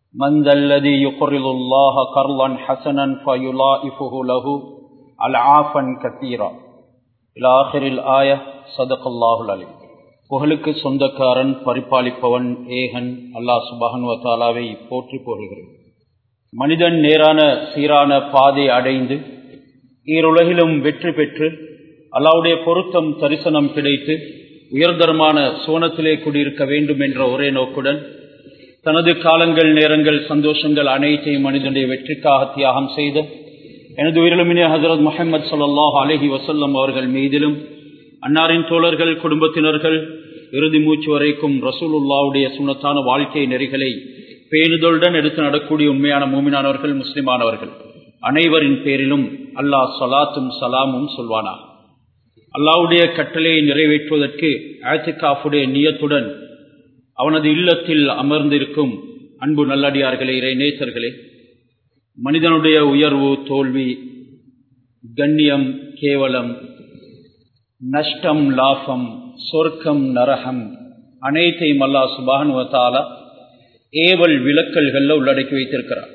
من ذا الذي يقرض الله قرضا حسنا فيضاعفه له العافا كثيرا إلى آخر الآية صدق الله العليم புகழுக்கு சொந்தக்காரன் பரிபாலிப்பவன் ஏகன் அல்லாஹ் சுபஹன் வத்தாலாவை போற்றி புகழ்கிறேன் மனிதன் நேரான சீரான பாதை அடைந்து ஈருலகிலும் வெற்றி பெற்று அல்லாவுடைய பொருத்தம் தரிசனம் கிடைத்து உயர்தரமான சோனத்திலே குடியிருக்க வேண்டும் என்ற ஒரே நோக்குடன் தனது காலங்கள் நேரங்கள் சந்தோஷங்கள் அனைத்தையும் மனிதனுடைய வெற்றிக்காக தியாகம் செய்த எனது உயிரிழமினே ஹசரத் முகமது சொல்லாஹ் அலஹி வசல்லம் அவர்கள் மீதிலும் அன்னாரின் தோழர்கள் குடும்பத்தினர்கள் இறுதி மூச்சு வரைக்கும் ரசூலுல்லாவுடைய சுனத்தான வாழ்க்கை நெறிகளை பேணுதலுடன் எடுத்து நடக்கூடிய உண்மையான மூமினானவர்கள் முஸ்லிமானவர்கள் அனைவரின் பேரிலும் அல்லாஹ் சலாத்தும் சலாமும் சொல்வானா அல்லாவுடைய கட்டளையை நிறைவேற்றுவதற்கு ஆத்திகாஃபுடைய நியத்துடன் அவனது இல்லத்தில் அமர்ந்திருக்கும் அன்பு நல்லடியார்களே இறை நேசர்களே மனிதனுடைய உயர்வு தோல்வி கண்ணியம் கேவலம் நஷ்டம் லாபம் சொர்க்கம் நரகம் அனைத்தையும் அல்லா சுபானுவத்தால ஏவல் விளக்கல்கள்ல உள்ளடக்கி வைத்திருக்கிறார்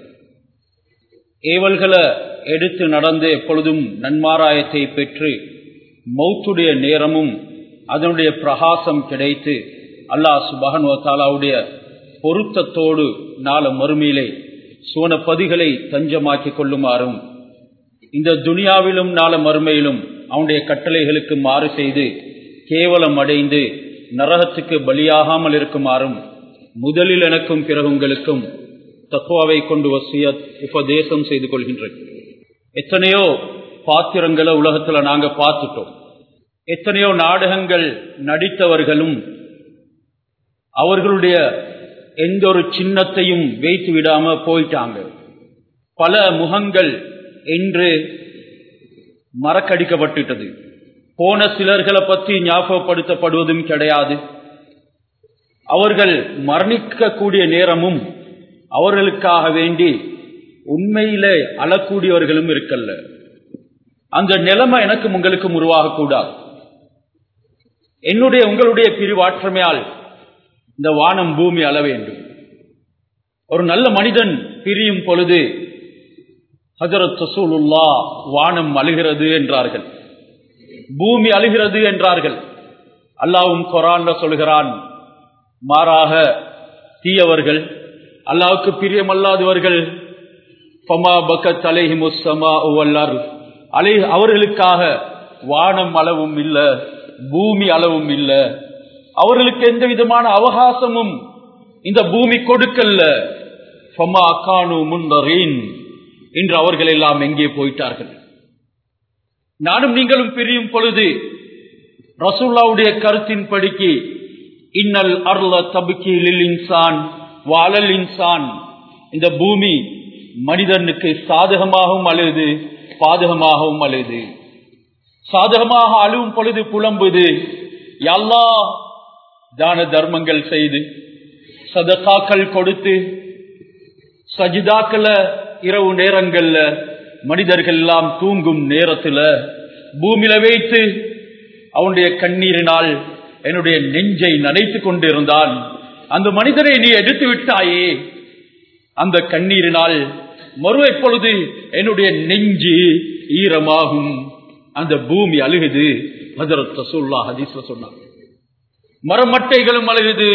ஏவல்களை எடுத்து நடந்து எப்பொழுதும் நன்மாராயத்தை பெற்று மௌத்துடைய நேரமும் அதனுடைய பிரகாசம் கிடைத்து அல்லாஹ் சுபகனுவத்தாலாவுடைய பொருத்தத்தோடு நாள மறுமையிலே சோனப்பதிகளை தஞ்சமாக்கி கொள்ளுமாறும் இந்த துனியாவிலும் நாள மறுமையிலும் அவனுடைய கட்டளைகளுக்கு மாறு செய்து கேவலம் அடைந்து நரகத்துக்கு பலியாகாமல் இருக்குமாறும் முதலில் எனக்கும் பிறகு உங்களுக்கும் தக்குவாவை கொண்டு வசிய உபதேசம் செய்து கொள்கின்றேன் எத்தனையோ பாத்திரங்களை உலகத்துல நாங்க பார்த்துட்டோம் எத்தனையோ நாடகங்கள் நடித்தவர்களும் அவர்களுடைய எந்த ஒரு சின்னத்தையும் வைத்து விடாம போயிட்டாங்க பல முகங்கள் என்று மறக்கடிக்கப்பட்டுட்டது போன சிலர்களை பற்றி ஞாபகப்படுத்தப்படுவதும் கிடையாது அவர்கள் மரணிக்கக்கூடிய நேரமும் அவர்களுக்காக வேண்டி உண்மையில அழக்கூடியவர்களும் இருக்கல்ல அந்த நிலைமை எனக்கும் உங்களுக்கும் உருவாகக்கூடாது என்னுடைய உங்களுடைய பிரிவாற்றமையால் இந்த வானம் பூமி அள வேண்டும் ஒரு நல்ல மனிதன் பிரியும் பொழுது ஹசரத் சசூலுல்லா வானம் அழுகிறது என்றார்கள் பூமி அழுகிறது என்றார்கள் அல்லாவும் கொரான்ல சொல்கிறான் மாறாக தீயவர்கள் அல்லாவுக்கு பிரியமல்லாதவர்கள் அலை அவர்களுக்காக வானம் அளவும் இல்ல பூமி அளவும் இல்ல அவர்களுக்கு எந்த விதமான அவகாசமும் இந்த பூமி கொடுக்கல்ல ஃபமா கானு முந்தரீன் என்று அவர்கள் எல்லாம் எங்கே போயிட்டார்கள் நானும் நீங்களும் பிரியும் பொழுது ரசூல்லாவுடைய கருத்தின் படிக்கு இன்னல் அருள தபுக்கி இன்சான் வாழல் இன்சான் இந்த பூமி மனிதனுக்கு சாதகமாகவும் அழுது பாதகமாகவும் அழுது சாதகமாக அழுவும் பொழுது புலம்புது எல்லா தான தர்மங்கள் செய்து சதகாக்கள் கொடுத்து சஜிதாக்கள இரவு நேரங்கள்ல மனிதர்கள் எல்லாம் தூங்கும் நேரத்துல பூமியில வைத்து அவனுடைய கண்ணீரினால் என்னுடைய நெஞ்சை நனைத்துக் கொண்டிருந்தான் அந்த மனிதரை நீ எடுத்து விட்டாயே அந்த கண்ணீரினால் மறு எப்பொழுது என்னுடைய நெஞ்சு ஈரமாகும் அந்த பூமி அழுகுது ஹசரத் ரசூல்லா ஹதீஸ்ல சொன்னார் மரமட்டைகளும் அழுகுது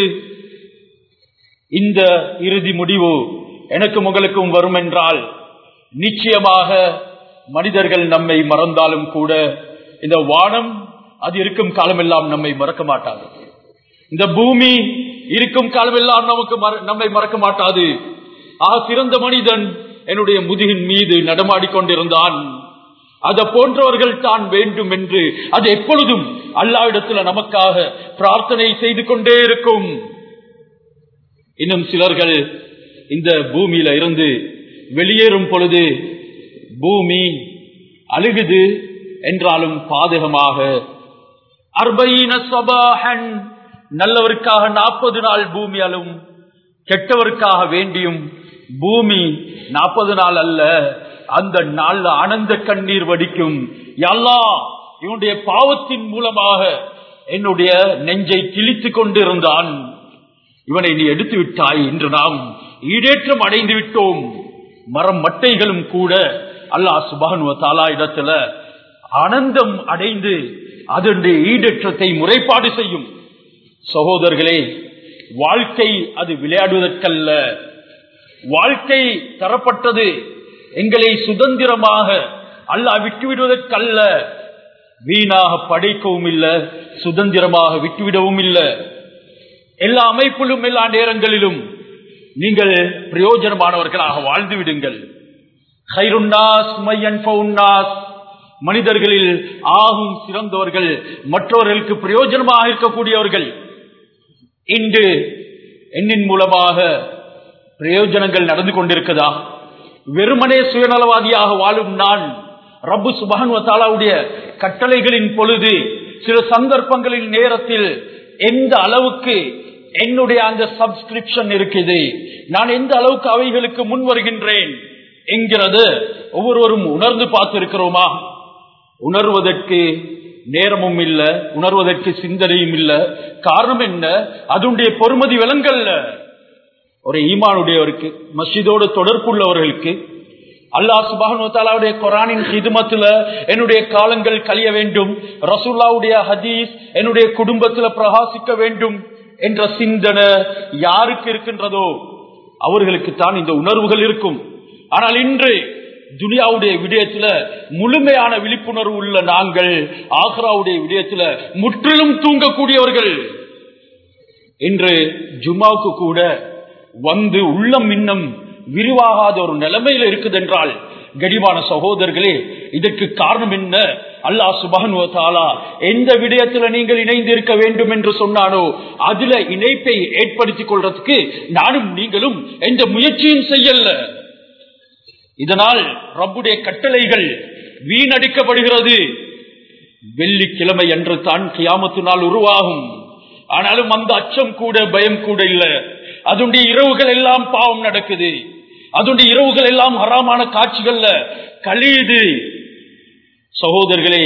இந்த இறுதி முடிவு எனக்கும் உங்களுக்கும் வரும் என்றால் நிச்சயமாக மனிதர்கள் நம்மை மறந்தாலும் கூட இந்த வானம் அது இருக்கும் காலமெல்லாம் நம்மை மறக்க மாட்டாது இந்த பூமி இருக்கும் காலமெல்லாம் நமக்கு நம்மை மறக்க மாட்டாது ஆ சிறந்த மனிதன் என்னுடைய முதுகின் மீது நடமாடிக்கொண்டிருந்தான் அத போன்றவர்கள் தான் வேண்டும் என்று அது எப்பொழுதும் அல்லாவிடத்துல நமக்காக பிரார்த்தனை செய்து கொண்டே இருக்கும் இன்னும் சிலர்கள் இந்த பூமியில இருந்து வெளியேறும் பொழுது பூமி அழுகுது என்றாலும் பாதகமாக அர்பைன சபாஹன் நல்லவருக்காக நாற்பது நாள் பூமி அழும் கெட்டவருக்காக வேண்டியும் பூமி நாற்பது நாள் அல்ல அந்த நாள்ல ஆனந்த கண்ணீர் வடிக்கும் எல்லா இவனுடைய பாவத்தின் மூலமாக என்னுடைய நெஞ்சை கிழித்துக் கொண்டிருந்தான் இவனை நீ எடுத்து விட்டாய் என்று நாம் ஈடேற்றம் அடைந்து விட்டோம் மரம் மட்டைகளும் கூட அல்லாஹ் சுபானுவ தாலா இடத்துல ஆனந்தம் அடைந்து அதனுடைய ஈடேற்றத்தை முறைப்பாடு செய்யும் சகோதரர்களே வாழ்க்கை அது விளையாடுவதற்கல்ல வாழ்க்கை தரப்பட்டது எங்களை சுதந்திரமாக அல்லாஹ் விட்டுவிடுவதற்கல்ல வீணாக படைக்கவும் இல்ல சுதந்திரமாக விட்டுவிடவும் இல்ல எல்லா அமைப்பிலும் எல்லா நேரங்களிலும் நீங்கள் பிரயோஜனமானவர்களாக வாழ்ந்து விடுங்கள் ஹைருன்னாஸ் மையன்பவுன்னாஸ் மனிதர்களில் ஆகும் சிறந்தவர்கள் மற்றவர்களுக்கு பிரயோஜனமாக இருக்கக்கூடியவர்கள் இன்று எண்ணின் மூலமாக பிரயோஜனங்கள் நடந்து கொண்டிருக்கதா வெறுமனே சுயநலவாதியாக வாழும் நான் ரப்பு சுபஹன் தாலாவுடைய கட்டளைகளின் பொழுது சில சந்தர்ப்பங்களின் நேரத்தில் எந்த அளவுக்கு என்னுடைய அந்த சப்ஸ்கிரிப்ஷன் இருக்குது நான் எந்த அளவுக்கு அவைகளுக்கு முன் வருகின்றேன் என்கிறது ஒவ்வொருவரும் உணர்ந்து பார்த்திருக்கிறோமா உணர்வதற்கு நேரமும் இல்ல உணர்வதற்கு சிந்தனையும் இல்ல காரணம் என்ன அதனுடைய பொறுமதி விலங்கல்ல ஒரு ஈமானுடையவருக்கு மஸ்ஜிதோடு தொடர்புள்ளவர்களுக்கு அல்லாஹ் சுபானுடைய குரானின் ஹிதுமத்துல என்னுடைய காலங்கள் கழிய வேண்டும் ரசூல்லாவுடைய ஹதீஸ் என்னுடைய குடும்பத்துல பிரகாசிக்க வேண்டும் என்ற சிந்தனை யாருக்கு இருக்கின்றதோ அவர்களுக்கு தான் இந்த உணர்வுகள் இருக்கும் ஆனால் இன்று துனியாவுடைய விடயத்துல முழுமையான விழிப்புணர்வு உள்ள நாங்கள் ஆக்ராவுடைய விடயத்துல முற்றிலும் தூங்கக்கூடியவர்கள் இன்று ஜும்மாவுக்கு கூட வந்து உள்ளம் இன்னும் விரிவாகாத ஒரு நிலைமையில இருக்குது என்றால் கடிவான சகோதரர்களே இதற்கு காரணம் என்ன அல்லாஹ் சுபான் எந்த விடயத்துல நீங்கள் இணைந்து இருக்க வேண்டும் என்று சொன்னானோ அதுல இணைப்பை ஏற்படுத்திக் கொள்றதுக்கு நானும் நீங்களும் எந்த முயற்சியும் செய்யல இதனால் ரப்புடைய கட்டளைகள் வீணடிக்கப்படுகிறது வெள்ளிக்கிழமை என்று தான் கியாமத்து நாள் உருவாகும் ஆனாலும் அந்த அச்சம் கூட பயம் கூட இல்ல அதனுடைய இரவுகள் எல்லாம் பாவம் நடக்குது அதனுடைய இரவுகள் எல்லாம் ஹராமான காட்சிகள்ல கழியுது சகோதரர்களே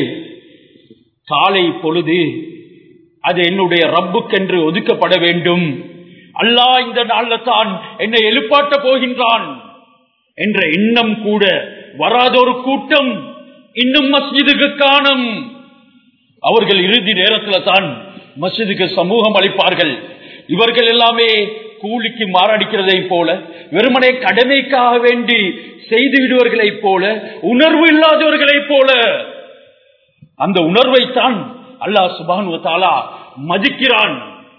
காலை பொழுது அது என்னுடைய ரப்புக்கென்று ஒதுக்கப்பட வேண்டும் அல்லாஹ் இந்த நாள்ல தான் என்னை எழுப்பாட்ட போகின்றான் என்ற எண்ணம் கூட வராத ஒரு கூட்டம் இன்னும் மஸ்ஜிதுக்கு காணும் அவர்கள் இறுதி நேரத்தில் தான் மஸ்ஜிதுக்கு சமூகம் அளிப்பார்கள் இவர்கள் எல்லாமே கூலிக்கு மாரடிக்கிறதை போல வெறுமனே கடமைக்காக வேண்டி செய்து விடுவர்களை போல உணர்வு இல்லாதவர்களை போல அந்த உணர்வைத்தான் அல்லாஹ் சுபான் தாலா மதிக்கிறான்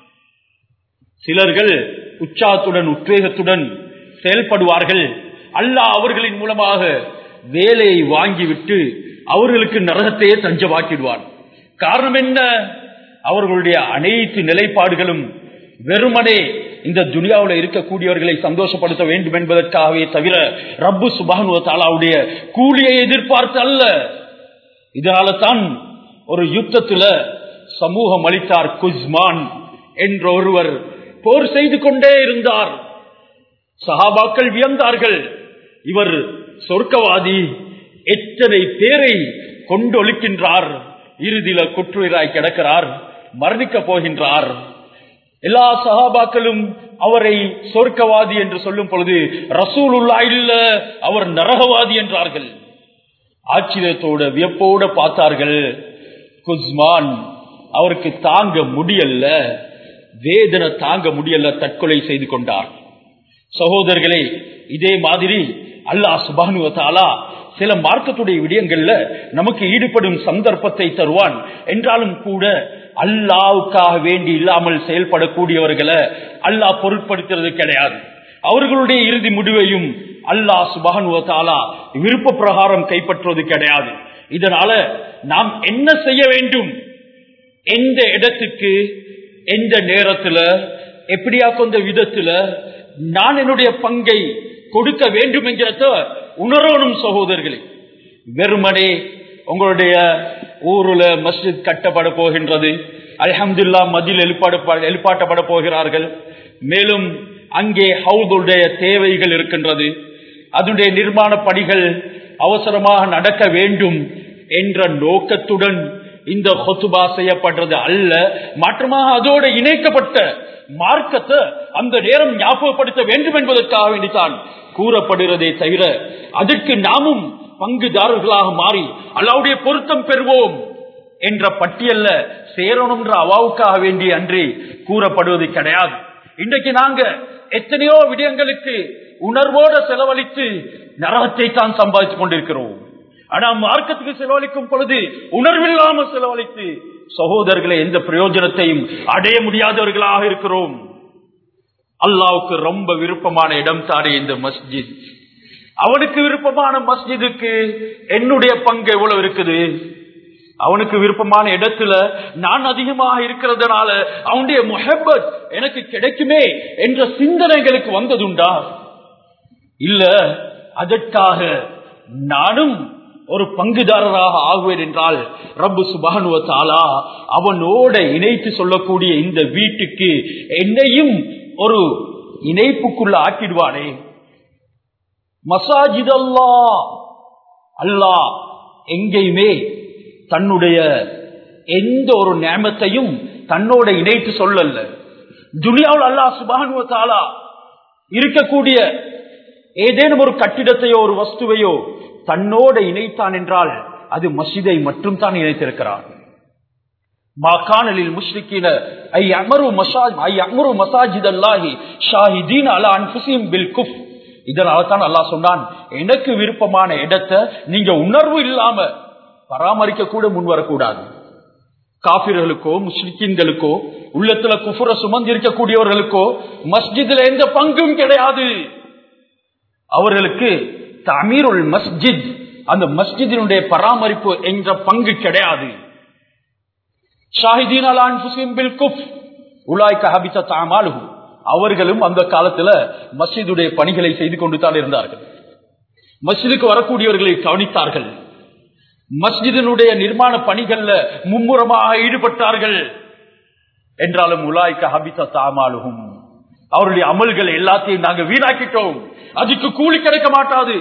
சிலர்கள் உற்சாகத்துடன் உத்வேகத்துடன் செயல்படுவார்கள் அல்லாஹ் அவர்களின் மூலமாக வேலையை வாங்கிவிட்டு அவர்களுக்கு நரகத்தையே தஞ்சமாக்கிடுவான் காரணம் என்ன அவர்களுடைய அனைத்து நிலைப்பாடுகளும் வெறுமனே இந்த துனியாவில் இருக்கக்கூடியவர்களை சந்தோஷப்படுத்த வேண்டும் என்பதற்காகவே தவிர ரப்பு சுபானு தாலாவுடைய கூலியை எதிர்பார்த்து அல்ல இதனால தான் ஒரு யுத்தத்துல சமூகம் அளித்தார் குஸ்மான் என்ற ஒருவர் போர் செய்து கொண்டே இருந்தார் சஹாபாக்கள் வியந்தார்கள் இவர் சொர்க்கவாதி எத்தனை பேரை கொண்டொழிக்கின்றார் இறுதியில குற்றுயிராய் கிடக்கிறார் மரணிக்க போகின்றார் எல்லா சகாபாக்களும் அவரை சொர்க்கவாதி என்று சொல்லும் பொழுது ரசூலுல்லா இல்ல அவர் நரகவாதி என்றார்கள் ஆச்சரியத்தோட வியப்போட பார்த்தார்கள் குஸ்மான் அவருக்கு தாங்க முடியல வேதனை தாங்க முடியல தற்கொலை செய்து கொண்டார் சகோதரர்களே இதே மாதிரி அல்லாஹ் சுபானுவத்தாலா சில மார்க்கத்துடைய விடயங்கள்ல நமக்கு ஈடுபடும் சந்தர்ப்பத்தை தருவான் என்றாலும் கூட அல்லாவுக்காக வேண்டி இல்லாமல் செயல்படக்கூடியவர்களை அல்லாஹ் பொருட்படுத்துறது கிடையாது அவர்களுடைய இறுதி முடிவையும் அல்லாஹ் சுபானுவத்தாலா விருப்ப பிரகாரம் கைப்பற்றுவது கிடையாது இதனால நாம் என்ன செய்ய வேண்டும் எந்த இடத்துக்கு எந்த நேரத்துல எப்படியா கொண்ட விதத்துல நான் என்னுடைய பங்கை கொடுக்க வேண்டும் என்கிறத உணரணும் சகோதரர்களே வெறுமனே உங்களுடைய ஊருல மஸ்ஜித் கட்டப்பட போகின்றது அலமதுல்லா மதில் எழுப்பாட எழுப்பாட்டப்பட போகிறார்கள் மேலும் அங்கே ஹவுதுடைய தேவைகள் இருக்கின்றது அதனுடைய நிர்மாண பணிகள் அவசரமாக நடக்க வேண்டும் என்ற நோக்கத்துடன் இந்த ஹொத்துபா செய்யப்படுறது அல்ல மாற்றமாக அதோடு இணைக்கப்பட்ட மார்க்கத்தை அந்த நேரம் ஞாபகப்படுத்த வேண்டும் என்பதற்காக வேண்டித்தான் கூறப்படுகிறதே தவிர அதற்கு நாமும் பங்குதாரர்களாக மாறி அல்லாவுடைய பொருத்தம் பெறுவோம் என்ற பட்டியல்ல சேரணும்ன்ற அவாவுக்காக வேண்டி அன்றி கூறப்படுவது கிடையாது இன்றைக்கு நாங்க எத்தனையோ விடயங்களுக்கு உணர்வோட செலவழித்து நரகத்தை தான் சம்பாதித்துக் கொண்டிருக்கிறோம் ஆனா மார்க்கத்துக்கு செலவழிக்கும் பொழுது உணர்வில்லாமல் செலவழித்து சகோதரர்களை எந்த பிரயோஜனத்தையும் அடைய முடியாதவர்களாக இருக்கிறோம் அல்லாவுக்கு ரொம்ப விருப்பமான இடம் தானே இந்த மஸ்ஜித் அவனுக்கு விருப்பமான மஸ்ஜிதுக்கு என்னுடைய பங்கு எவ்வளவு இருக்குது அவனுக்கு விருப்பமான இடத்துல நான் அதிகமாக இருக்கிறதுனால அவனுடைய முஹப்பத் எனக்கு கிடைக்குமே என்ற சிந்தனைகளுக்கு வந்ததுண்டா இல்ல அதற்காக நானும் ஒரு பங்குதாரராக ஆகுவேன் என்றால் ரப்பு சுபானுவத்தாலா அவனோட இணைத்து சொல்லக்கூடிய இந்த வீட்டுக்கு என்னையும் ஒரு இணைப்புக்குள்ள ஆக்கிடுவானே மசாஜித் அல்லா அல்லா எங்கேயுமே தன்னுடைய எந்த ஒரு நேமத்தையும் தன்னோட இணைத்து சொல்லல துனியாவில் அல்லா சுபானுவத்தாலா இருக்கக்கூடிய ஏதேனும் ஒரு கட்டிடத்தையோ ஒரு வஸ்துவையோ தன்னோட இணைத்தான் என்றால் அது மசிதை மட்டும் தான் இணைத்திருக்கிறான் மாகாணலில் முஷ்ரிக்கின ஐ அமரு மசாஜ் ஐ அமரு மசாஜித் அல்லாஹி ஷாஹிதீன் அலா அன்புசிம் பில் குஃப் இதனால தான் அல்லாஹ் சொன்னான் எனக்கு விருப்பமான இடத்தை நீங்க உணர்வு இல்லாம பராமரிக்க கூட முன் வரக்கூடாது காபிர்களுக்கோ முஸ்லிக்கின்களுக்கோ உள்ளத்துல குஃபுர சுமந்து இருக்கக்கூடியவர்களுக்கோ மஸ்ஜிதுல எந்த பங்கும் கிடையாது அவர்களுக்கு தமீருல் மஸ்ஜித் அந்த மஸ்ஜிதினுடைய பராமரிப்பு என்ற பங்கு கிடையாது ஷாஹிதீன் அலான் ஹுசைன் பில் குஃப் உலாய்க்க ஹபித்த தாமாலுகு அவர்களும் அந்த காலத்துல மஸ்ஜிதுடைய பணிகளை செய்து கொண்டு தான் இருந்தார்கள் மஸ்ஜிதுக்கு வரக்கூடியவர்களை கவனித்தார்கள் மஸ்ஜிதினுடைய நிர்மாண பணிகள்ல மும்முரமாக ஈடுபட்டார்கள் என்றாலும் உலாய்க்க ஹபித்த தாமாலுகும் அவருடைய அமல்கள் எல்லாத்தையும் நாங்க வீணாக்கிட்டோம் அதுக்கு கூலி கிடைக்க மாட்டாது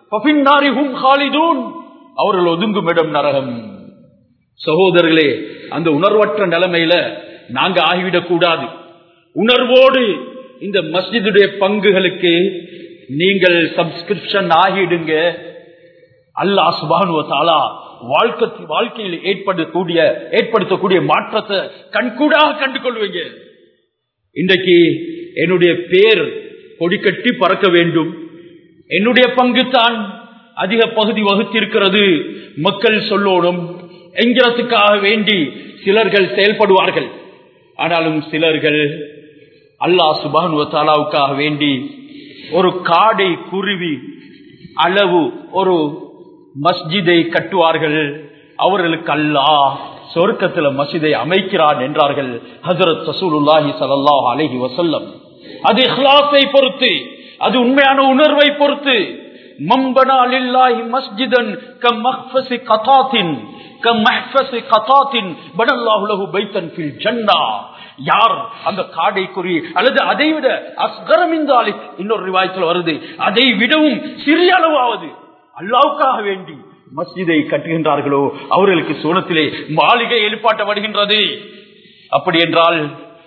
அவர்கள் ஒதுங்கும் இடம் நரகம் சகோதரர்களே அந்த உணர்வற்ற நிலைமையில நாங்க ஆகிவிடக் கூடாது உணர்வோடு இந்த மஸ்ஜிதுடைய பங்குகளுக்கு நீங்கள் சப்ஸ்கிரிப்ஷன் ஆகிடுங்க அல்லாஹ் சுபானுவத்தாலா வாழ்க்கை வாழ்க்கையில் ஏற்படக்கூடிய ஏற்படுத்தக்கூடிய மாற்றத்தை கண்கூடாக கண்டு கொள்வீங்க இன்றைக்கு என்னுடைய பேர் கொடிக்கட்டி பறக்க வேண்டும் என்னுடைய பங்கு தான் அதிக பகுதி வகுத்திருக்கிறது மக்கள் சொல்லோடும் என்கிறதுக்காக வேண்டி சிலர்கள் செயல்படுவார்கள் ஆனாலும் சிலர்கள் அல்லாஹ் சுபானுவத்தாலாவுக்காக வேண்டி ஒரு காடை குருவி அளவு ஒரு மஸ்ஜிதை கட்டுவார்கள் அவர்களுக்கு அல்லாஹ் சொர்க்கத்தில் மசிதை அமைக்கிறான் என்றார்கள் ஹசரத் சசூலுல்லாஹி சல்லாஹ் அலஹி வசல்லம் அது இஹ்லாஸை பொறுத்து அது உண்மையான உணர்வை பொறுத்து மம்பனா லில்லாஹி மஸ்ஜிதன் கம் மஹ்ஃபஸி கதாத்தின் கம் மஹ்ஃபஸி கதாத்தின் பனல்லாஹு லஹு பைத்தன் ஃபில் ஜன்னah யார் அந்த காடை குறி அல்லது அதை விட அஸ்கரமிந்தாலி இன்னொரு ரிவாயத்தில் வருது அதை விடவும் சிறிய அளவாவது அல்லாவுக்காக வேண்டி மஸ்ஜிதை கட்டுகின்றார்களோ அவர்களுக்கு சோனத்திலே மாளிகை எழுப்பாட்டப்படுகின்றது அப்படி என்றால்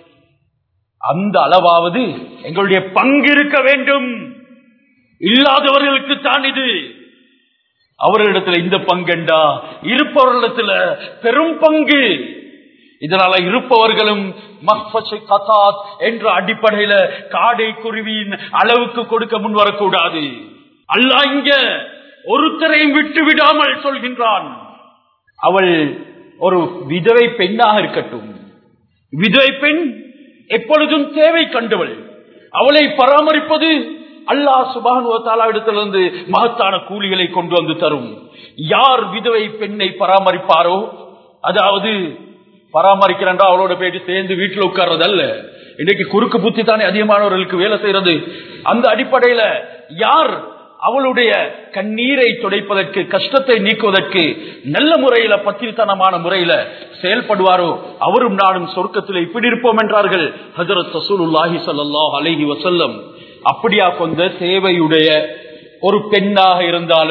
அந்த அளவாவது எங்களுடைய பங்கு இருக்க வேண்டும் இல்லாதவர்களுக்கு தான் இது அவர்களிடத்துல இந்த பங்கெண்டா இருப்பவர்களிடத்துல பெரும் பங்கு இதனால இருப்பவர்களும் கதாத் என்ற அடிப்படையில காடை குருவியின் அளவுக்கு கொடுக்க முன் வரக்கூடாது அல்ல இங்க ஒருத்தரையும் விட்டு விடாமல் சொல்கின்றான் அவள் ஒரு விதவை பெண்ணாக இருக்கட்டும் விதவை பெண் எப்பொழுதும் தேவை கண்டவள் அவளை பராமரிப்பது அல்லாஹ் சுபானுவத்தாலாவிடத்திலிருந்து மகத்தான கூலிகளை கொண்டு வந்து தரும் யார் விதவை பெண்ணை பராமரிப்பாரோ அதாவது பராமரிக்கிறா அவளோட போயிட்டு சேர்ந்து வீட்டுல உட்கார்றது அல்ல இன்னைக்கு குறுக்கு புத்தி தானே அதிகமானவர்களுக்கு வேலை செய்யறது அந்த அடிப்படையில யார் அவளுடைய கண்ணீரை துடைப்பதற்கு கஷ்டத்தை நீக்குவதற்கு நல்ல முறையில பத்திரித்தனமான முறையில செயல்படுவாரோ அவரும் நானும் சொர்க்கத்தில் இப்படி இருப்போம் என்றார்கள் ஹசரத் சசூலுல்லாஹி சல்லாஹ் அலஹி வசல்லம் அப்படியா கொண்ட சேவையுடைய ஒரு பெண்ணாக இருந்தாலும்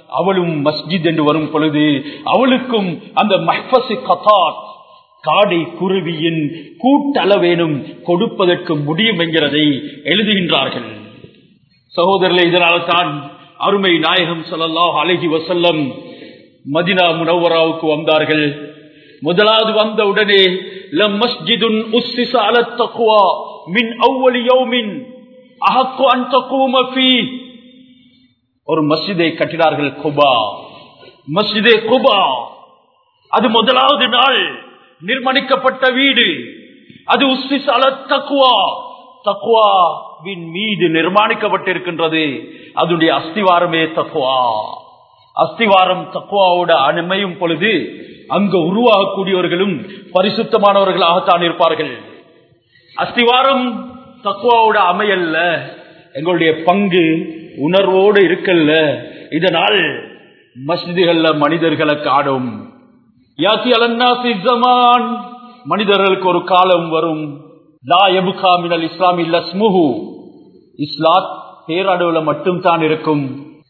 அவளும் மஸ்ஜித் என்று வரும் பொழுது அவளுக்கும் அந்த மஹ்பசு கதாத் காடை குருவியின் கூட்டளவேனும் கொடுப்பதற்கு முடியும் என்கிறதை எழுதுகின்றார்கள் சகோதரர்களே இதனால் தான் அருமை நாயகம் ஸல்லல்லாஹு அலைஹி வஸல்லம் மதினா முனவராவுக்கு வந்தார்கள் முதலாவது வந்த உடனே லம் மஸ்ஜிதுன் உஸ்ஸிஸ அல தக்வா மின் அவ்வலி யௌமின் அஹக்கு அன் தகூம ஃபீ ஒரு மஸ்ஜிதை கட்டினார்கள் குபா மஸ்ஜிதே குபா அது முதலாவது நாள் நிர்மணிக்கப்பட்ட வீடு அது உஸ்ஸிஸ அல தக்வா தக்வாவின் மீது நிர்மாணிக்கப்பட்டிருக்கின்றது அதனுடைய அஸ்திவாரமே தக்வா அஸ்திவாரம் தக்குவாவோட அனுமையும் பொழுது அங்க உருவாகக்கூடியவர்களும் பரிசுத்தமானவர்களாகத்தான் இருப்பார்கள் அஸ்திவாரம் தக்குவாவோட அமையல்ல எங்களுடைய பங்கு உணர்வோடு இருக்கல்ல இதனால் மஸ்ஜிதுகள்ல மனிதர்களை காடும் யாசி அலன்னாசி ஜமான் மனிதர்களுக்கு ஒரு காலம் வரும் லா எபுகா மினல் இஸ்லாம் இல்ல ஸ்முஹு இஸ்லாத் பேரடவுல மட்டும் தான் இருக்கும்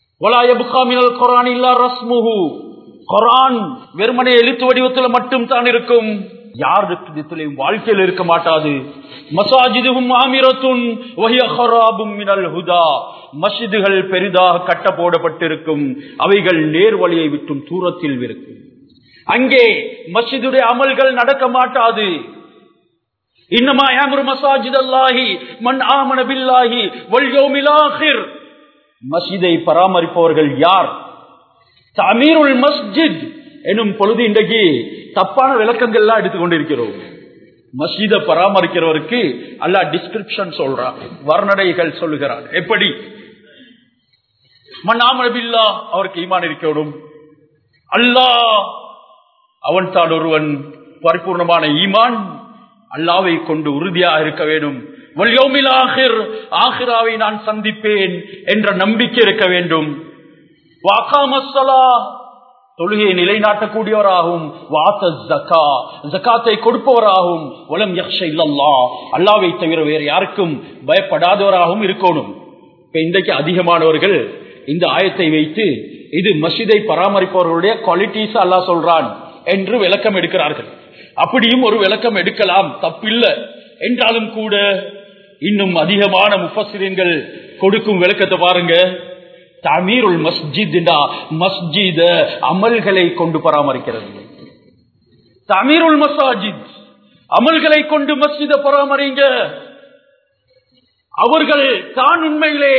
வெறுமனே எழுத்து வடிவத்தில் மட்டும் தான் இருக்கும் யாருக்கும் வாழ்க்கையில் இருக்க மாட்டாது மசாஜிதும் ஆமிரத்துன் மஸ்ஜிதுகள் பெரிதாக கட்ட போடப்பட்டிருக்கும் அவைகள் நேர் வழியை விட்டும் தூரத்தில் இருக்கும் அங்கே மஸ்ஜிதுடைய அமல்கள் நடக்க மாட்டாது இன்னமா யாமுரு மசாஜித் அல்லாஹி மன் ஆமன பில்லாஹி வல் யௌமில் ஆகிர் மஸ்ஜிதை பராமரிப்பவர்கள் யார் தமிருல் மஸ்ஜித் எனும் பொழுது இன்றைக்கு தப்பான விளக்கங்கள்லாம் எடுத்துக்கொண்டிருக்கிறோம் மஸ்ஜிதை பராமரிக்கிறவருக்கு அல்லா டிஸ்கிரிப்ஷன் சொல்றான் வர்ணனைகள் சொல்லுகிறான் எப்படி மண்ணாமனபில்லா அவருக்கு ஈமான் இருக்கணும் அல்லாஹ் அவன் தான் ஒருவன் பரிபூர்ணமான ஈமான் அல்லாவை கொண்டு உறுதியாக இருக்க வேண்டும் ஆஹிராவை நான் சந்திப்பேன் என்ற நம்பிக்கை இருக்க வேண்டும் தொழுகையை நிலைநாட்டக்கூடியவராகவும் ஜக்காத்தை கொடுப்பவராகவும் வலம் யக்ஷ இல்லல்லா அல்லாவை தவிர வேறு யாருக்கும் பயப்படாதவராகவும் இருக்கணும் இப்ப இன்றைக்கு அதிகமானவர்கள் இந்த ஆயத்தை வைத்து இது மசிதை பராமரிப்பவர்களுடைய குவாலிட்டிஸ் அல்லா சொல்றான் என்று விளக்கம் எடுக்கிறார்கள் அப்படியும் ஒரு விளக்கம் எடுக்கலாம் தப்பில்லை என்றாலும் கூட இன்னும் அதிகமான முஃபசிரியன்கள் கொடுக்கும் விளக்கத்தை பாருங்க தமிருல் மஸ்ஜித் மஸ்ஜித அமல்களை கொண்டு பராமரிக்கிறது தமிருல் மசாஜித் அமல்களை கொண்டு மஸ்ஜித பராமரிங்க அவர்கள் தான் உண்மையிலே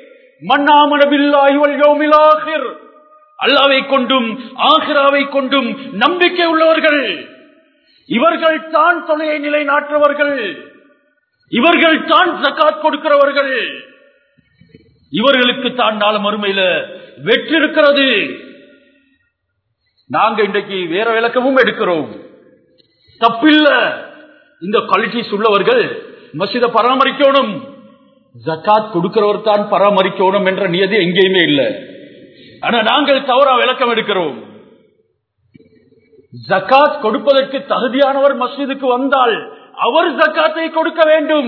மன்னாமனபில்லாஹிர் அல்லாவை கொண்டும் ஆஹிராவை கொண்டும் நம்பிக்கை உள்ளவர்கள் இவர்கள் தான் தொலையை நிலைநாட்டுறவர்கள் இவர்கள் தான் ஜக்காத் கொடுக்கிறவர்கள் இவர்களுக்கு தான் நாள் மறுமையில வெற்றி இருக்கிறது நாங்க இன்றைக்கு வேற விளக்கமும் எடுக்கிறோம் தப்பில்ல இந்த குவாலிட்டிஸ் உள்ளவர்கள் மசித பராமரிக்கணும் ஜக்காத் கொடுக்கிறவர் தான் பராமரிக்கணும் என்ற நியதி எங்கேயுமே இல்லை ஆனா நாங்கள் தவறா விளக்கம் எடுக்கிறோம் ஜக்காத் கொடுப்பதற்கு தகுதியானவர் மஸ்ஜிதுக்கு வந்தால் அவர் ஜக்காத்தை கொடுக்க வேண்டும்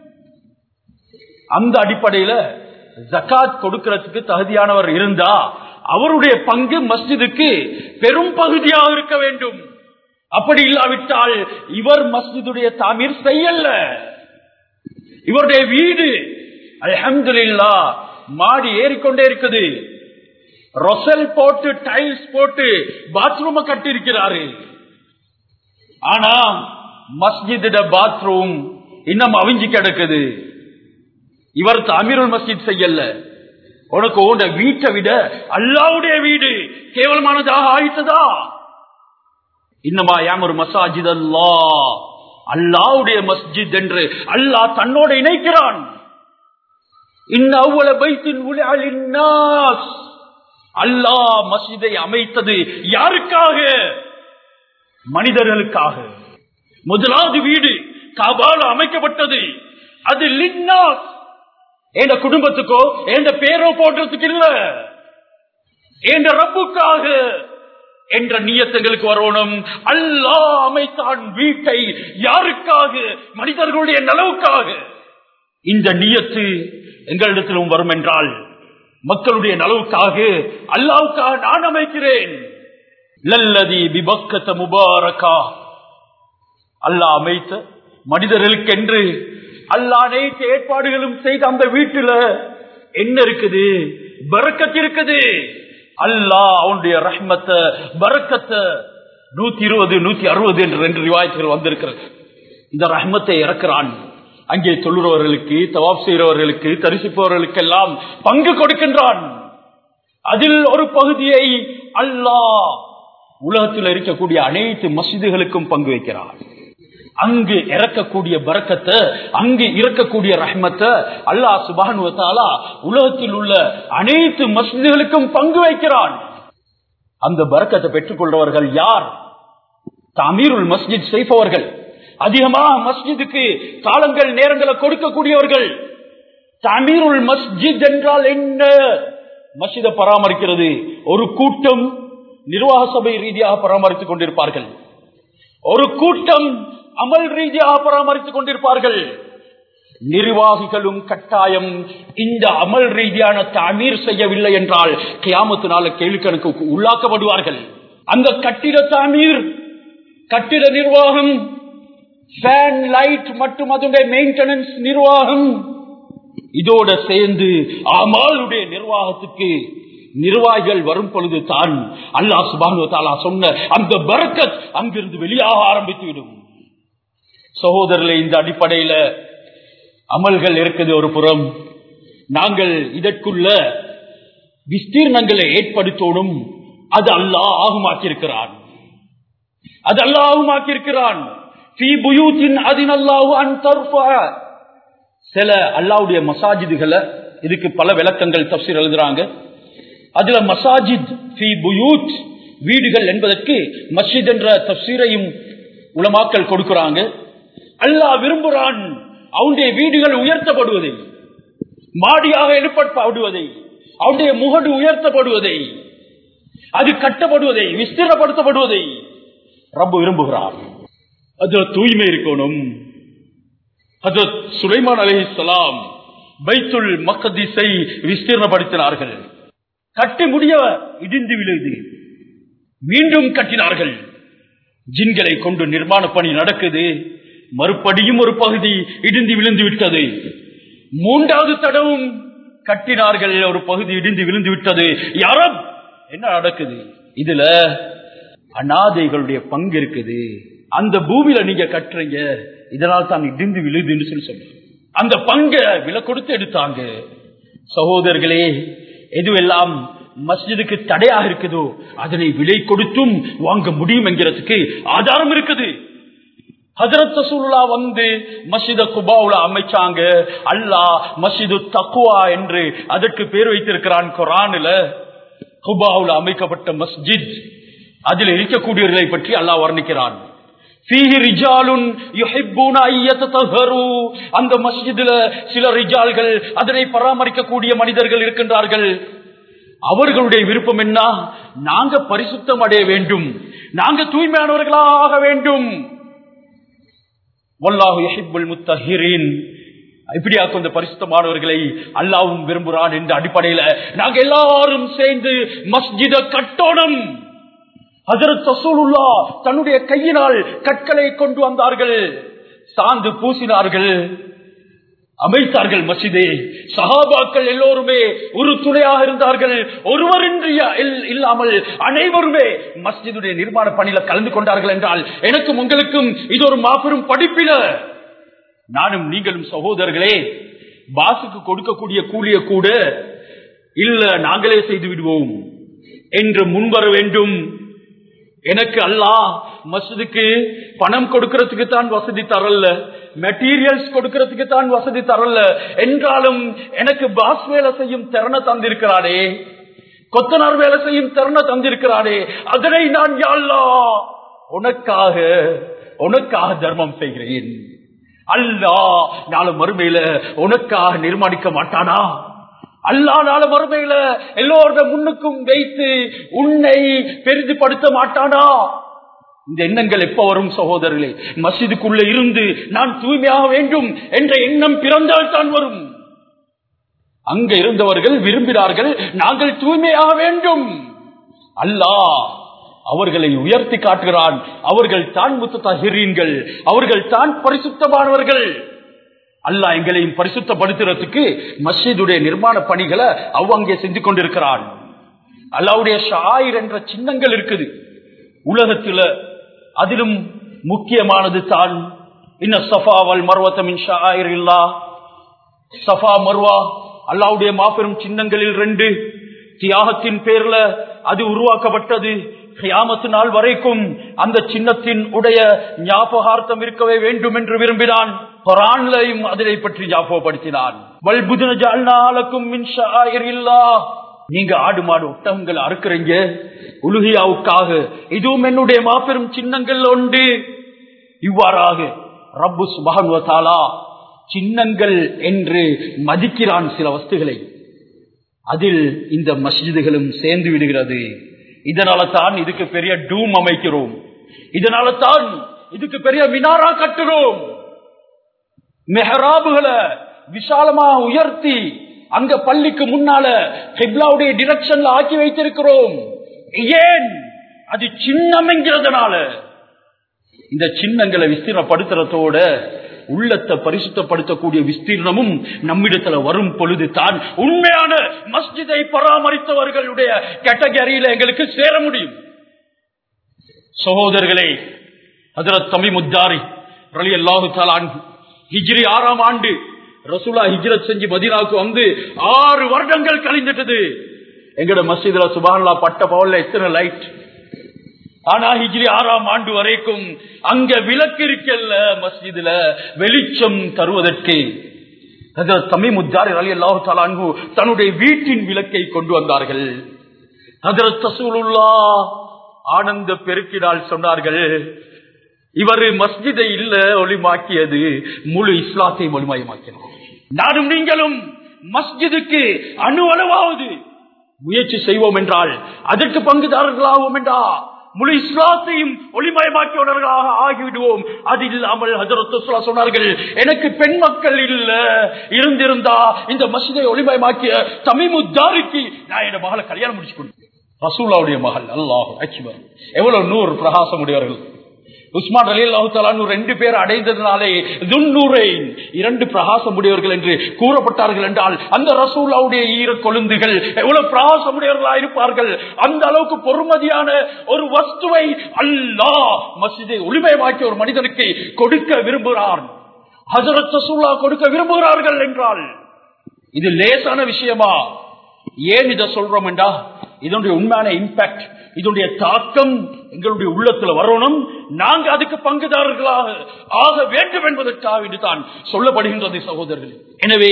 அந்த அடிப்படையில ஜக்காத் கொடுக்கிறதுக்கு தகுதியானவர் இருந்தா அவருடைய பங்கு மஸ்ஜிதுக்கு பெரும் பகுதியாக இருக்க வேண்டும் அப்படி இல்லாவிட்டால் இவர் மஸ்ஜிதுடைய தாமீர் செய்யல இவருடைய வீடு அலமதுல்லா மாடி ஏறிக்கொண்டே இருக்குது ரொசல் போட்டு டைல்ஸ் போட்டு பாத்ரூம கட்டி இருக்கிறாரு ஆனா மஸ்ஜித பாத்ரூம் இன்னும் அவிஞ்சு கிடக்குது இவர் அமீருல் மஸ்ஜித் செய்யல உனக்கு உண்ட வீட்டை விட அல்லாவுடைய வீடு கேவலமானதாக ஆயிட்டதா இன்னமா யாமர் மசாஜித் அல்லா அல்லாவுடைய மஸ்ஜித் என்று அல்லாஹ் தன்னோட இணைக்கிறான் இன்ன பைத்தின் அல்லாஹ் மஸ்ஜிதை அமைத்தது யாருக்காக மனிதர்களுக்காக முதலாவது வீடு காபால அமைக்கப்பட்டது அது லின்னாஸ் எந்த குடும்பத்துக்கோ எந்த பேரோ போடுறதுக்கு இல்ல என்ற ரப்புக்காக என்ற நியத்தங்களுக்கு வரணும் அல்லாஹ் அமைத்தான் வீட்டை யாருக்காக மனிதர்களுடைய நலவுக்காக இந்த நியத்து எங்களிடத்திலும் வரும் என்றால் மக்களுடைய நலவுக்காக அல்லாவுக்காக நான் அமைக்கிறேன் லல்லதி விபக்கத்த முபாரகா அல்லாஹ் அமைத்த மனிதர்களுக்கென்று அல்லாஹ் அனைத்து ஏற்பாடுகளும் செய்த அந்த வீட்டுல என்ன இருக்குது பரக்கத் இருக்குது அல்லாஹ் அவனுடைய ரஹ்மத்தை பரக்கத்தை நூத்தி இருபது நூத்தி அறுபது என்று ரெண்டு ரிவாயத்துகள் வந்திருக்கிறது இந்த ரஹ்மத்தை இறக்கிறான் அங்கே சொல்லுறவர்களுக்கு தவாப் செய்கிறவர்களுக்கு தரிசிப்பவர்களுக்கெல்லாம் பங்கு கொடுக்கின்றான் அதில் ஒரு பகுதியை அல்லாஹ் உலகத்தில் இருக்கக்கூடிய அனைத்து மசிதிகளுக்கும் பங்கு வைக்கிறான் அங்கு இறக்கக்கூடிய பறக்கத்தை அங்கு இறக்கக்கூடிய ரஹ்மத்தை அல்லாஹ் சுபானுவத்தாலா உலகத்தில் உள்ள அனைத்து மசிதிகளுக்கும் பங்கு வைக்கிறான் அந்த பறக்கத்தை பெற்றுக் கொள்றவர்கள் யார் தமீருல் மஸ்ஜித் செய்பவர்கள் அதிகமாக மஸ்ஜிதுக்கு காலங்கள் நேரங்களை கொடுக்கக்கூடியவர்கள் தமீருல் மஸ்ஜித் என்றால் என்ன மஸ்ஜிதை பராமரிக்கிறது ஒரு கூட்டம் நிர்வாக சபை ரீதியாக பராமரித்துக் கொண்டிருப்பார்கள் ஒரு கூட்டம் அமல் ரீதியாக பராமரித்துக் கொண்டிருப்பார்கள் நிர்வாகிகளும் கட்டாயம் இந்த அமல் ரீதியான தமீர் செய்யவில்லை என்றால் கியாமத்து நாள கேள்வி கணக்கு உள்ளாக்கப்படுவார்கள் அந்த கட்டிட தாமீர் கட்டிட நிர்வாகம் ஃபேன் லைட் மற்றும் அதனுடைய மெயின்டெனன்ஸ் நிர்வாகம் இதோட சேர்ந்து அமாலுடைய நிர்வாகத்துக்கு நிர்வாகிகள் வரும் பொழுது தான் அல்லாஹ் சுபானு தாலா சொன்ன அந்த பரக்கத் அங்கிருந்து வெளியாக ஆரம்பித்து விடும் சகோதரர்களே இந்த அடிப்படையில அமல்கள் இருக்குது ஒரு புறம் நாங்கள் இதற்குள்ள விஸ்தீர்ணங்களை ஏற்படுத்தோடும் அது அல்லாஹ் ஆகுமாக்கியிருக்கிறான் அது அல்லாஹ் ஆகுமாக்கியிருக்கிறான் சில அல்லாவுடைய மசாஜிதுகளை இதுக்கு பல விளக்கங்கள் தப்சீர் எழுதுறாங்க அதுல மசாஜித் வீடுகள் என்பதற்கு மஸ்ஜித் என்ற தப்சீரையும் உலமாக்கல் கொடுக்கிறாங்க அல்லாஹ் விரும்புகிறான் அவனுடைய வீடுகள் உயர்த்தப்படுவதை மாடியாக எழுப்பப்படுவதை அவனுடைய முகடு உயர்த்தப்படுவதை அது கட்டப்படுவதை விஸ்திரப்படுத்தப்படுவதை ரப்பு விரும்புகிறார் அதுல தூய்மை இருக்கணும் ஹஜரத் சுலைமான் அலி இஸ்லாம் பைத்துல் மக்கதிசை விஸ்தீர்ணப்படுத்தினார்கள் கட்டி முடிய இடிந்து விழுது மீண்டும் கட்டினார்கள் ஜின்களை கொண்டு நிர்மாண பணி நடக்குது மறுபடியும் ஒரு பகுதி இடிந்து விழுந்து விட்டது மூன்றாவது தடவும் கட்டினார்கள் ஒரு பகுதி இடிந்து விழுந்து விட்டது யாரும் என்ன நடக்குது இதுல அநாதைகளுடைய பங்கு இருக்குது அந்த பூமியில நீங்க கட்டுறீங்க இதனால் தான் இடிந்து விழுதுன்னு சொல்லி சொன்னாங்க அந்த பங்கை விலை கொடுத்து எடுத்தாங்க சகோதரர்களே எதுவெல்லாம் மஸ்ஜிதுக்கு தடையாக இருக்குதோ அதனை விலை கொடுத்தும் வாங்க முடியும் என்கிறதுக்கு ஆதாரம் இருக்குது ஹசரத் ரசூலுல்லா வந்து மஸ்ஜித குபாவுல அமைச்சாங்க அல்லாஹ் மஸ்ஜிது தக்குவா என்று அதற்கு பேர் வைத்திருக்கிறான் குரானில குபாவுல அமைக்கப்பட்ட மஸ்ஜித் அதில் இருக்கக்கூடியவர்களை பற்றி அல்லாஹ் வர்ணிக்கிறான் அந்த மஸ்ஜிதுல சில ரிஜால்கள் அதனை பராமரிக்கக்கூடிய மனிதர்கள் இருக்கின்றார்கள் அவர்களுடைய விருப்பம் என்ன நாங்க பரிசுத்தம் அடைய வேண்டும் நாங்க தூய்மையானவர்களாக வேண்டும் வல்லாஹு யஹிப்புல் முத்தஹிரின் இப்படியாக இந்த பரிசுத்தமானவர்களை அல்லாவும் விரும்புகிறான் என்ற அடிப்படையில நாங்க எல்லாரும் சேர்ந்து மஸ்ஜித கட்டோணும் ஹசரத் ரசூலுல்லா தன்னுடைய கையினால் கற்களை கொண்டு வந்தார்கள் சாந்து பூசினார்கள் அமைத்தார்கள் மசிதே சஹாபாக்கள் எல்லோருமே ஒரு துணையாக இருந்தார்கள் ஒருவரின்றி இல்லாமல் அனைவருமே மஸ்ஜிதுடைய நிர்மாண பணியில கலந்து கொண்டார்கள் என்றால் எனக்கும் உங்களுக்கும் இது ஒரு மாபெரும் படிப்பில நானும் நீங்களும் சகோதரர்களே பாசுக்கு கொடுக்கக்கூடிய கூலிய கூட இல்ல நாங்களே செய்து விடுவோம் என்று முன்வர வேண்டும் எனக்கு அல்லாஹ் மஸ்ஜிதுக்கு பணம் கொடுக்கறதுக்கு தான் வசதி தரல மெட்டீரியல்ஸ் கொடுக்கறதுக்கு தான் வசதி தரல என்றாலும் எனக்கு பாஸ் வேலை செய்யும் திறனை தந்திருக்கிறானே கொத்தனார் வேலை செய்யும் திறனை தந்திருக்கிறானே அதனை நான் யாழ்லா உனக்காக உனக்காக தர்மம் செய்கிறேன் அல்லா நாளை மறுமையில உனக்காக நிர்மாணிக்க மாட்டானா அல்லா நாள மறுமையில எல்லோருட முன்னுக்கும் வைத்து உன்னை பெரிதுபடுத்த மாட்டானா இந்த எண்ணங்கள் எப்ப வரும் சகோதரர்களே மசிதுக்குள்ள இருந்து நான் தூய்மையாக வேண்டும் என்ற எண்ணம் பிறந்தால் தான் வரும் அங்க இருந்தவர்கள் விரும்பினார்கள் நாங்கள் தூய்மையாக வேண்டும் அல்லாஹ் அவர்களை உயர்த்தி காட்டுகிறான் அவர்கள் தான் முத்தகிரீன்கள் அவர்கள் தான் பரிசுத்தமானவர்கள் அல்லாஹ் எங்களையும் பரிசுத்தப்படுத்துறதுக்கு மஸ்ஜிதுடைய நிர்மாண பணிகளை அவ்வங்கே செஞ்சு கொண்டிருக்கிறான் அல்லாவுடைய ஷாயிர் என்ற சின்னங்கள் இருக்குது உலகத்துல அதிலும் முக்கியமானது தான் இன்ன சஃபாவல் மர்வத்தமின் ஷாயிர் இல்லா சஃபா மர்வா அல்லாவுடைய மாபெரும் சின்னங்களில் ரெண்டு தியாகத்தின் பேர்ல அது உருவாக்கப்பட்டது கியாமத்து நாள் வரைக்கும் அந்த சின்னத்தின் உடைய ஞாபகார்த்தம் இருக்கவே வேண்டும் என்று விரும்பினான் குரான்லையும் அதனை பற்றி ஞாபகப்படுத்தினான் வல்புதன ஜால்நாளக்கும் இல்லா நீங்க ஆடு மாடு ஒட்டகங்கள் அறுக்கிறீங்க உலுகியாவுக்காக இதுவும் என்னுடைய மாபெரும் சின்னங்கள் உண்டு இவ்வாறாக ரப்பு சுபகன்வதாலா சின்னங்கள் என்று மதிக்கிறான் சில வஸ்துகளை அதில் இந்த மஸ்ஜிதுகளும் சேர்ந்து விடுகிறது இதனால தான் இதுக்கு பெரிய டூம் அமைக்கிறோம் இதனால தான் இதுக்கு பெரிய மினாரா கட்டுறோம் மெஹராபுகளை விசாலமா உயர்த்தி அங்க பள்ளிக்கு முன்னால ஹிப்லாவுடைய டிரெக்ஷன்ல ஆக்கி வைத்திருக்கிறோம் ஏன் அது சின்னம் என்கிறதுனால இந்த சின்னங்களை விஸ்தீர்ணப்படுத்துறதோட உள்ளத்தை பரிசுத்தப்படுத்தக்கூடிய விஸ்தீர்ணமும் நம்மிடத்துல வரும் பொழுது தான் உண்மையான மஸ்ஜிதை பராமரித்தவர்களுடைய கேட்டகரியில எங்களுக்கு சேர முடியும் சகோதரர்களே ஹதரத் தமி முத்தாரி ரலி அல்லாஹு தலான் ஹிஜ்ரி ஆறாம் ஆண்டு ரசூலா ஹிஜ்ரத் செஞ்சு மதீனாவுக்கு வந்து ஆறு வருடங்கள் கழிந்துட்டது எங்கட மஸ்ஜிதுல சுபான்லா பட்ட பவல்ல எத்தனை லைட் ஆனா ஹிஜ்ரி ஆறாம் ஆண்டு வரைக்கும் அங்க விளக்கு இருக்கல்ல மஸ்ஜிதுல வெளிச்சம் தருவதற்கு தமிமுத்தாரி அலி அல்லாஹு தாலான்கு தன்னுடைய வீட்டின் விளக்கை கொண்டு வந்தார்கள் ஹதரத் தசூலுல்லா ஆனந்த பெருக்கினால் சொன்னார்கள் இவர் மஸ்ஜிதை இல்ல ஒளிமாக்கியது முழு இஸ்லாத்தை ஒளிமயமாக்கினார் நானும் நீங்களும் மஸ்ஜிதுக்கு அணு அளவாவது முயற்சி செய்வோம் என்றால் அதற்கு பங்குதாரர்களாவோம் என்றா முழு இஸ்லாத்தையும் ஒளிமயமாக்கியவர்களாக ஆகிவிடுவோம் அது இல்லாமல் ஹஜரத் சொன்னார்கள் எனக்கு பெண் மக்கள் இல்ல இருந்திருந்தா இந்த மசிதை ஒளிமயமாக்கிய தமிமுத்தாரிக்கு நான் என் மகளை கல்யாணம் முடிச்சு கொடுத்தேன் ரசூலாவுடைய மகள் அல்லாஹ் அக்பர் எவ்வளவு நூறு பிரகாசம் உடையவர்கள் உஸ்மான் அலி அல்லாஹு ரெண்டு பேர் அடைந்ததினாலே துன்னூரை இரண்டு பிரகாசம் உடையவர்கள் என்று கூறப்பட்டார்கள் என்றால் அந்த ரசூலாவுடைய ஈர கொழுந்துகள் எவ்வளவு பிரகாசம் உடையவர்களாக இருப்பார்கள் அந்த அளவுக்கு பொறுமதியான ஒரு வஸ்துவை அல்லாஹ் மசிதை ஒளிமயமாக்கிய ஒரு மனிதனுக்கு கொடுக்க விரும்புகிறார் ஹசரத் ரசூல்லா கொடுக்க விரும்புகிறார்கள் என்றால் இது லேசான விஷயமா ஏன் இதை சொல்றோம் என்றா இதனுடைய உண்மையான இம்பாக்ட் இதனுடைய தாக்கம் எங்களுடைய உள்ளத்துல வரணும் நாங்க அதுக்கு பங்குதாரர்களாக ஆக வேண்டும் என்பதற்காக இதுதான் சொல்லப்படுகின்றது சகோதரர்கள் எனவே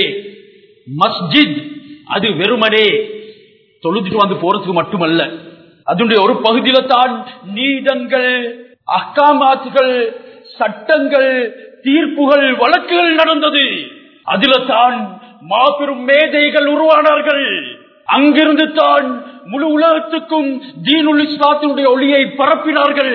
மஸ்ஜித் அது வெறுமனே தொழுதுட்டு வந்து போறதுக்கு மட்டுமல்ல அதனுடைய ஒரு பகுதியில தான் நீதங்கள் அக்காமாத்துகள் சட்டங்கள் தீர்ப்புகள் வழக்குகள் நடந்தது அதில தான் மாபெரும் மேதைகள் உருவானார்கள் அங்கிருந்து தான் முழு உலகத்துக்கும் தீனுல் இஸ்லாத்தினுடைய ஒளியை பரப்பினார்கள்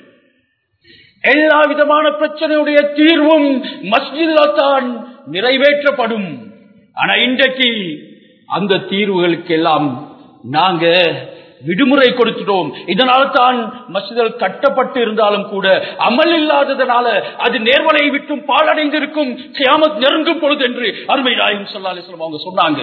எல்லா விதமான பிரச்சனையுடைய தீர்வும் மஸ்ஜிதில் தான் நிறைவேற்றப்படும் ஆனா இன்றைக்கு அந்த தீர்வுகளுக்கு எல்லாம் நாங்க விடுமுறை கொடுத்துட்டோம் இதனால தான் மசிதல் கட்டப்பட்டு இருந்தாலும் கூட அமல் இல்லாததனால அது நேர்வலை விட்டும் பாலடைந்து இருக்கும் கியாமத் நெருங்கும் பொழுது என்று அருமை நாயகம் சொல்லாலேஸ்வரம் அவங்க சொன்னாங்க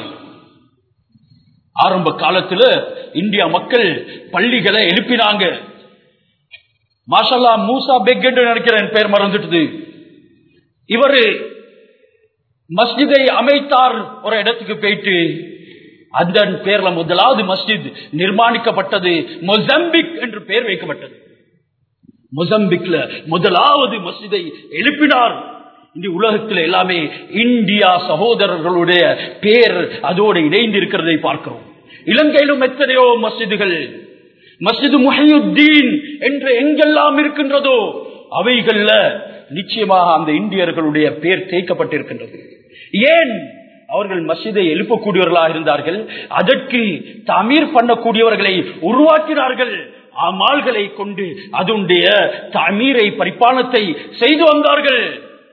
ஆரம்ப காலத்துல இந்தியா மக்கள் பள்ளிகளை எழுப்பினாங்க மாஷல்லா மூசா பெக் என்று நினைக்கிறேன் பேர் மறந்துட்டது இவரு மஸ்ஜிதை அமைத்தார் ஒரு இடத்துக்கு போயிட்டு அந்த பேர்ல முதலாவது மஸ்ஜித் நிர்மாணிக்கப்பட்டது மொசம்பிக் என்று பெயர் வைக்கப்பட்டது மொசம்பிக்ல முதலாவது மஸ்ஜிதை எழுப்பினார் இந்த உலகத்தில் எல்லாமே இந்தியா சகோதரர்களுடைய பேர் அதோடு இணைந்து இருக்கிறதை பார்க்கிறோம் இலங்கையிலும் எத்தனையோ மஸ்ஜிதுகள் மஸ்ஜிது முஹையுத்தீன் என்று எங்கெல்லாம் இருக்கின்றதோ அவைகள்ல நிச்சயமாக அந்த இந்தியர்களுடைய பேர் தேய்க்கப்பட்டிருக்கின்றது ஏன் அவர்கள் மசிதை எழுப்பக்கூடியவர்களாக இருந்தார்கள் அதற்கு தமிர் பண்ணக்கூடியவர்களை உருவாக்கினார்கள் அமால்களை கொண்டு அதனுடைய தமிரை பரிபாலனத்தை செய்து வந்தார்கள்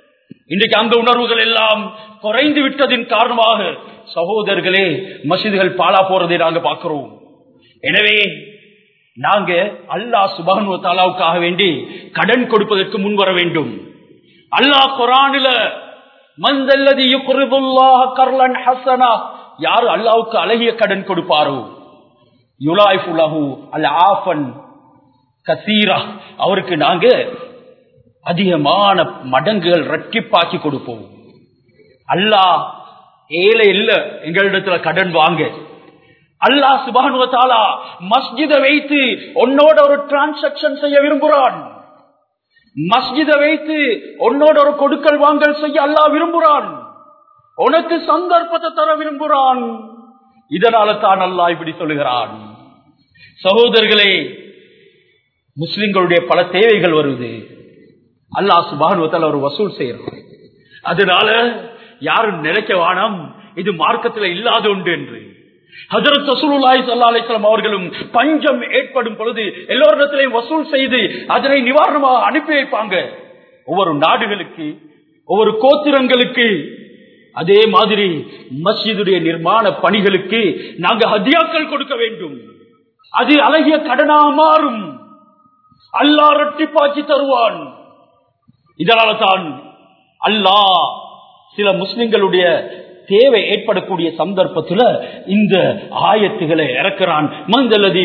இன்றைக்கு அந்த உணர்வுகள் எல்லாம் குறைந்து விட்டதின் காரணமாக சகோதரர்களே மசிதிகள் பாலா போறதை நாங்க பார்க்கிறோம் எனவே நாங்க அல்லாஹ் சுபானு தாலாவுக்காக வேண்டி கடன் கொடுப்பதற்கு முன் வர வேண்டும் அல்லாஹ் குரானில மந்தல்லதி யுக்ரிதுல்லாஹ கர்லன் ஹஸனா யார் அல்லாஹ்வுக்கு அழகிய கடன் கொடுப்பாரோ யுலாய்ஃபுலஹு அல் ஆஃபன் கசீரா அவருக்கு நாங்க அதிகமான மடங்குகள் ரட்டிப்பாக்கி கொடுப்போம் அல்லாஹ் ஏழை இல்ல எங்களிடத்துல கடன் வாங்க அல்லாஹ் சுபானுவத்தாலா மஸ்ஜித வைத்து உன்னோட ஒரு டிரான்சாக்சன் செய்ய விரும்புகிறான் மஸ்ஜித வைத்து உன்னோட ஒரு கொடுக்கல் வாங்கல் செய்ய அல்லாஹ் விரும்புகிறான் உனக்கு சந்தர்ப்பத்தை தர விரும்புகிறான் இதனால தான் அல்லாஹ் இப்படி சொல்லுகிறான் சகோதரர்களே முஸ்லிம்களுடைய பல தேவைகள் வருது அல்லாஹ் சுபானுவத்தால் ஒரு வசூல் செய்யறான் அதனால யாரும் நினைக்க வானம் இது மார்க்கத்தில் இல்லாத ஒன்று என்று ஹசரத் ரசூலுல்லாஹி ஸல்லல்லாஹு அலைஹி வஸல்லம் அவர்களும் பஞ்சம் ஏற்படும் பொழுது எல்லோரிடத்திலையும் வசூல் செய்து அதனை நிவாரணமாக அனுப்பி வைப்பாங்க ஒவ்வொரு நாடுகளுக்கு ஒவ்வொரு கோத்திரங்களுக்கு அதே மாதிரி மஸ்ஜிதுடைய நிர்மாண பணிகளுக்கு நாங்க ஹதியாக்கள் கொடுக்க வேண்டும் அது அழகிய கடனா மாறும் அல்லாஹ் இரட்டிப்பாக்கி தருவான் இதனால தான் அல்லாஹ் சில முஸ்லிம்களுடைய தேவை ஏற்படக்கூடிய சந்தர்ப்பத்தில் இந்த ஆயத்துகளை இறக்கிறான் மந்தலதி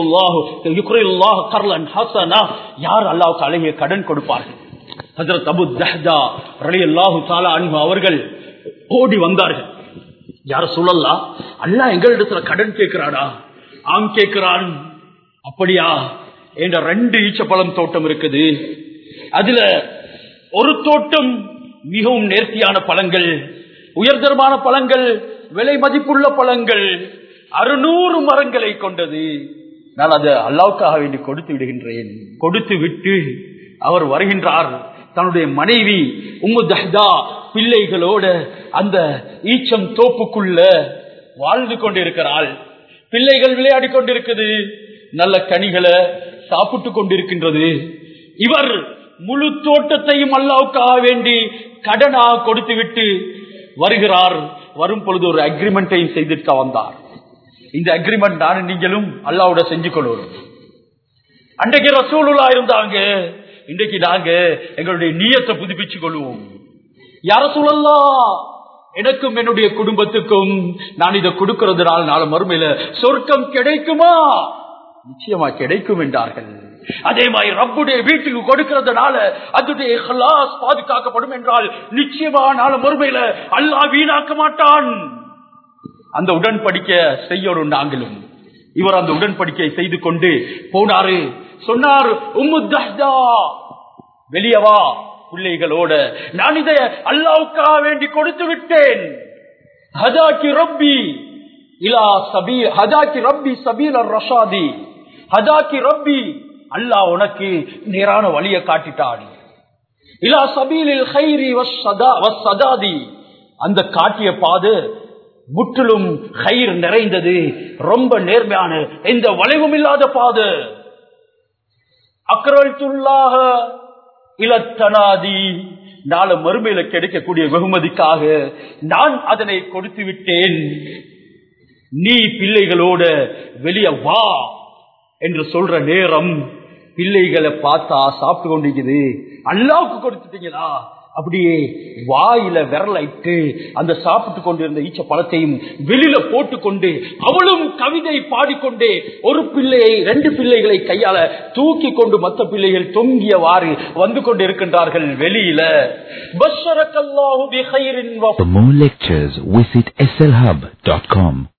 யார் அல்லாவுக்கு அழகிய கடன் கொடுப்பார்கள் ஹசரத் அபு தஹ்தா ரலி அல்லாஹு தாலா அன்பு அவர்கள் ஓடி வந்தார்கள் யார சொல்லலாம் அல்லா எங்களிடத்துல கடன் கேட்கிறாடா ஆம் கேட்கிறான் அப்படியா என்ற ரெண்டு ஈச்சப்பழம் தோட்டம் இருக்குது அதுல ஒரு தோட்டம் மிகவும் நேர்த்தியான பழங்கள் உயர்தரமான பழங்கள் விலை மதிப்புள்ள பழங்கள் அறுநூறு மரங்களை கொண்டது நான் அதை அல்லாவுக்காக வேண்டி கொடுத்து விடுகின்றேன் கொடுத்து விட்டு அவர் வருகின்றார் தன்னுடைய மனைவி உம்மு தஹ்தா பிள்ளைகளோட அந்த ஈச்சம் தோப்புக்குள்ள வாழ்ந்து கொண்டிருக்கிறாள் பிள்ளைகள் விளையாடி கொண்டிருக்குது நல்ல கனிகளை சாப்பிட்டு கொண்டிருக்கின்றது இவர் முழு தோட்டத்தையும் அல்லாவுக்காக வேண்டி கடனாக கொடுத்து விட்டு வருகிறார் வரும் பொழுது ஒரு அக்ரிமெண்ட்டையும் செய்துட்டு வந்தார் இந்த அக்ரிமெண்ட் நானும் நீங்களும் அல்லாவோட செஞ்சு கொள்வோம் அன்றைக்கு ரசூலுல்லா இருந்தாங்க இன்றைக்கு நாங்க எங்களுடைய நீயத்தை புதுப்பிச்சு கொள்வோம் யார சூழல்லாம் எனக்கும் என்னுடைய குடும்பத்துக்கும் நான் இதை கொடுக்கிறதுனால நாளை மறுமையில சொர்க்கம் கிடைக்குமா நிச்சயமா கிடைக்கும் என்றார்கள் அதே மாதிரி ரப்புடைய வீட்டுக்கு கொடுக்கிறதுனால அதனுடைய இஹ்லாஸ் பாதுகாக்கப்படும் என்றால் நிச்சயமா நாளை மறுமையில அல்லாஹ் வீணாக்க மாட்டான் அந்த உடன்படிக்க செய்யணும் நாங்களும் இவர் அந்த உடன்படிக்கை செய்து கொண்டு போனாரு சொன்னார் உம்மு தஹ்தா வெளியவா பிள்ளைகளோட நான் இதை அல்லாவுக்காக வேண்டி கொடுத்து விட்டேன் ஹதாக்கி ரப்பி இலா சபீ ஹதாக்கி ரப்பி சபீல் ரஷாதி ஹதாக்கி ரப்பி அல்லாஹ் உனக்கு நேரான வழியை காட்டிட்டான் இலா சபீலில் ஹைரி சதாதி அந்த காட்டிய பாது முற்றிலும் கயிர் நிறைந்தது ரொம்ப நேர்மையான எந்த வளைவும் இல்லாத பாது அக்கரல் துள்ளாக இலத்தனாதி நாளை மறுமையில கிடைக்கக்கூடிய வெகுமதிக்காக நான் அதனை கொடுத்து விட்டேன் நீ பிள்ளைகளோட வெளியே வா என்று சொல்ற நேரம் பிள்ளைகளை பார்த்தா சாப்பிட்டு கொண்டிருக்குது அல்லாவுக்கு கொடுத்துட்டீங்களா அப்படியே வாயில விரலைட்டு அந்த சாப்பிட்டு கொண்டிருந்த ஈச்ச பழத்தையும் வெளியில போட்டுக்கொண்டு அவளும் கவிதை பாடிக்கொண்டே ஒரு பிள்ளையை ரெண்டு பிள்ளைகளை கையால தூக்கி கொண்டு மற்ற பிள்ளைகள் தொங்கியவாறு வந்து கொண்டு இருக்கின்றார்கள் வெளியில பஷரக்கல்லாஹு பிஹைரின் For more lectures, visit slhub.com.